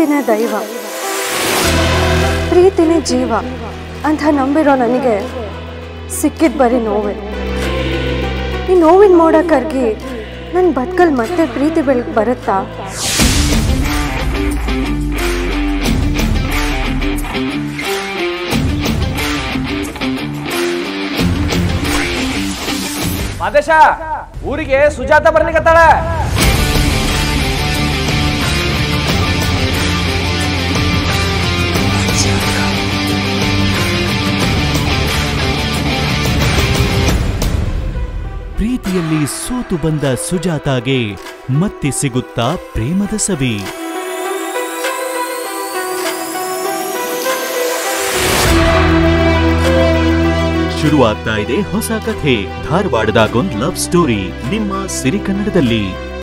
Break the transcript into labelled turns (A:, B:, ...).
A: ಪ್ರೀತಿನೇ ದೈವ ಪ್ರೀತಿನೇ ಜೀವ ಅಂತ ನಂಬಿರೋ ನನಗೆ ಸಿಕ್ಕಿದ್ ಬರೀ ನೋವೇ ಈ ನೋವಿನ ಮೋಡ ಕರ್ಗಿ ನನ್ನ ಬದುಕಲ್ಲಿ ಮತ್ತೆ ಪ್ರೀತಿ ಬೆಳಕು ಬರುತ್ತಾ
B: ಮಾದೇಶ ಊರಿಗೆ ಸುಜಾತ ಬರ್ಲಿಕತ್ತಾಳ
C: ಪ್ರೀತಿಯಲ್ಲಿ ಸೋತು ಬಂದ ಸುಜಾತಾಗೆ ಮತ್ತೆ ಸಿಗುತ್ತಾ ಪ್ರೇಮದ ಸವಿ ಶುರುವಾಗ್ತಾ ಇದೆ ಹೊಸ ಕಥೆ ಧಾರವಾಡದಾಗೊಂದ್ ಲವ್ ಸ್ಟೋರಿ ನಿಮ್ಮ ಸಿರಿಕನ್ನಡದಲ್ಲಿ